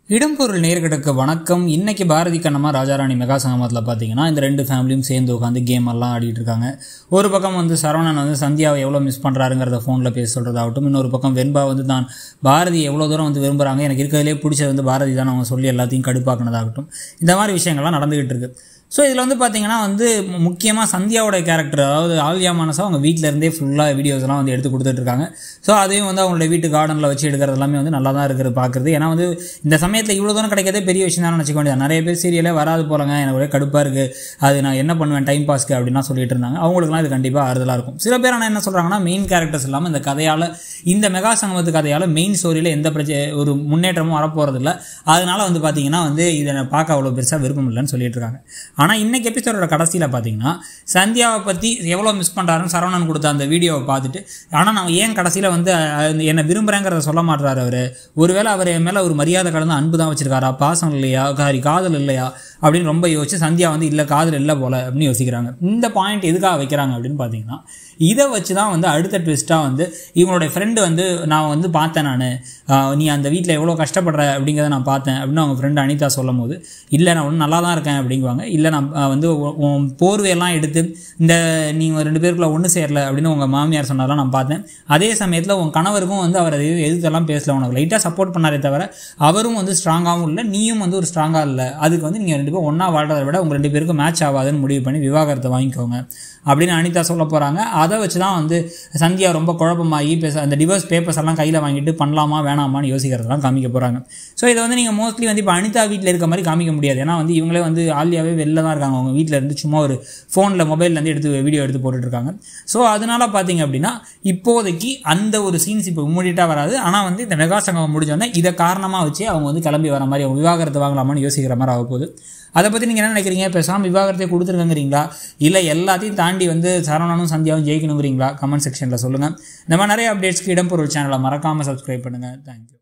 இடம்பொருள் நேர்கிடக்கு வணக்கம் இன்னைக்கு பாரதி கண்ணம்மா ராஜாராணி மெகா சங்கமத்தில் பார்த்தீங்கன்னா இந்த ரெண்டு ஃபேமிலியும் சேர்ந்து உட்காந்து கேம் எல்லாம் ஆடிட்டு இருக்காங்க ஒரு பக்கம் வந்து சரவணன் வந்து சந்தியாவை எவ்வளோ மிஸ் பண்ணுறாருங்கிறத ஃபோனில் பேச சொல்கிறதாகட்டும் இன்னொரு பக்கம் வெண்பா வந்து தான் பாரதி எவ்வளோ தூரம் வந்து விரும்புகிறாங்க எனக்கு இருக்கிறதுலே பிடிச்சது வந்து பாரதி தான் அவங்க சொல்லி எல்லாத்தையும் கடுப்பாக்குனதாகட்டும் இந்த மாதிரி விஷயங்கள்லாம் நடந்துகிட்டு இருக்கு ஸோ இதில் வந்து பார்த்தீங்கன்னா வந்து முக்கியமாக சந்தியாவோட கேரக்டர் அதாவது ஆலியா மானசா அவங்க வீட்டில் இருந்தே ஃபுல்லாக வீடியோஸ்லாம் வந்து எடுத்து கொடுத்துட்டு இருக்காங்க ஸோ அதையும் வந்து அவங்களோட வீட்டு கார்டனில் வச்சு எடுக்கிறது எல்லாமே வந்து நல்லா தான் இருக்குது பார்க்குறது ஏன்னா வந்து இந்த சமயத்தில் இவ்வளோ தூரம் கிடைக்கிறதே பெரிய விஷயம் தான் நினச்சிக்க வேண்டியது நிறைய பேர் சீரியலே வராது போலங்க எனக்கு ஒரே கடுப்பாக இருக்குது அது நான் என்ன பண்ணுவேன் டைம் பாஸ்க்கு அப்படின்னா சொல்லிட்டு இருந்தாங்க அவங்களுக்குலாம் இது கண்டிப்பாக ஆறுதலாக இருக்கும் சில பேர் ஆனால் என்ன சொல்கிறாங்கன்னா மெயின் கேரக்டர்ஸ் இல்லாமல் இந்த கதையால் இந்த மெகா சங்கமத்து கதையால் மெயின் ஸ்டோரியில் எந்த பிரச்சனை ஒரு முன்னேற்றமும் வரப்போகிறதில்ல அதனால வந்து பார்த்தீங்கன்னா வந்து இதை பார்க்க அவ்வளோ பெருசாக விருப்பம் இல்லைன்னு சொல்லிட்டு இருக்காங்க ஆனால் இன்னைக்கு எபிசோடோட கடைசியில் பார்த்தீங்கன்னா சந்தியாவை பற்றி எவ்வளோ மிஸ் பண்ணுறாருன்னு சரவணன் கொடுத்த அந்த வீடியோவை பார்த்துட்டு ஆனால் நான் ஏன் கடைசியில் வந்து அஹ், என்னை விரும்புகிறேங்கிறத சொல்ல மாட்டுறாரு அவர் ஒருவேளை அவர் என் மேலே ஒரு மரியாதை கலந்து அன்பு தான் வச்சிருக்காரா பாசம் இல்லையா சாரி காதல் இல்லையா அப்படின்னு ரொம்ப யோசிச்சு சந்தியா வந்து இல்லை காதல் இல்லை போல அப்படின்னு யோசிக்கிறாங்க இந்த பாயிண்ட் எதுக்காக வைக்கிறாங்க அப்படின்னு பார்த்தீங்கன்னா இதை வச்சு தான் வந்து அடுத்த ட்விஸ்ட்டாக வந்து இவங்களுடைய ஃப்ரெண்டு வந்து நான் வந்து பார்த்தேன் நான் நீ அந்த வீட்டில் எவ்வளோ கஷ்டப்படுற அப்படிங்கிறத நான் பார்த்தேன் அப்படின்னு அவங்க ஃப்ரெண்டு அனிதா சொல்லும் போது இல்லை நான் ஒன்றும் நல்லா தான் இருக்கேன் அப்படிங்குவாங்க இல்லை நான் அஹ், வந்து உ- உன் போர்வையெல்லாம் எடுத்து இந்த நீங்கள் ரெண்டு பேருக்குள்ள ஒன்று சேரல அப்படின்னு உங்கள் மாமியார் சொன்னாலாம் நான் பார்த்தேன் அதே சமயத்தில் உன் கணவருக்கும் வந்து அவர் எது எதுக்கெல்லாம் பேசல உனக்கு லைட்டாக சப்போர்ட் பண்ணாரே தவிர அவரும் வந்து ஸ்ட்ராங்காகவும் இல்லை நீயும் வந்து ஒரு ஸ்ட்ராங்காக இல்லை அதுக்கு வந்து நீங்கள் ரெண்டு பேரும் ஒன்றா வாழ்றதை விட உங்கள் ரெண்டு பேருக்கும் மேட்ச் ஆகாதுன்னு முடிவு பண்ணி விவாகரத்தை வாங்கிக்கோங்க அப்படின்னு அனிதா சொல்ல போகிறாங்க அதை வச்சு தான் வந்து சந்தியா ரொம்ப குழப்பமாகி பேச அந்த டிவோர்ஸ் பேப்பர்ஸ் எல்லாம் கையில் வாங்கிட்டு பண்ணலாமா வேணாமான்னு யோசிக்கிறதெல்லாம் காமிக்க போகிறாங்க ஸோ இதை வந்து நீங்கள் மோஸ்ட்லி வந்து இப்போ அனிதா வீட்டில் இருக்க மாதிரி காமிக்க முடியாது ஏன்னா வந்து இவங்களே வந்து ஆலியாவே வெளில தான் இருக்காங்க அவங்க வீட்டில் இருந்து சும்மா ஒரு ஃபோனில் மொபைல்லேருந்து எடுத்து வீடியோ எடுத்து போட்டுட்டு இருக்காங்க ஸோ அதனால பார்த்தீங்க அப்படின்னா இப்போதைக்கு அந்த ஒரு சீன்ஸ் இப்போ இம்மீடியட்டாக வராது ஆனால் வந்து இந்த மெகா சங்கம் முடிஞ்சோடனே இதை காரணமாக வச்சு அவங்க வந்து கிளம்பி வர மாதிரி அவங்க விவாகரத்து வாங்கலாமான்னு யோசிக்கிற மாதிரி ஆக போகுது அதை பற்றி நீங்கள் என்ன நினைக்கிறீங்க பேசாமல் விவாகரத்தை கொடுத்துருக்கங்கிறீங்களா இல்லை எல்லாத்தையும் தாண்டி வந்து சரவணனும் சந்தியாவும் ஜெயிக்கணுங்கிறீங்களா கமெண்ட் செக்ஷனில் சொல்லுங்கள் இந்த மாதிரி நிறைய அப்டேட்ஸ்க்கு இடம்பொருள் சேனலை மறக்காமல் சப்ஸ்கிரைப் பண்ணுங்கள் தேங்க்யூ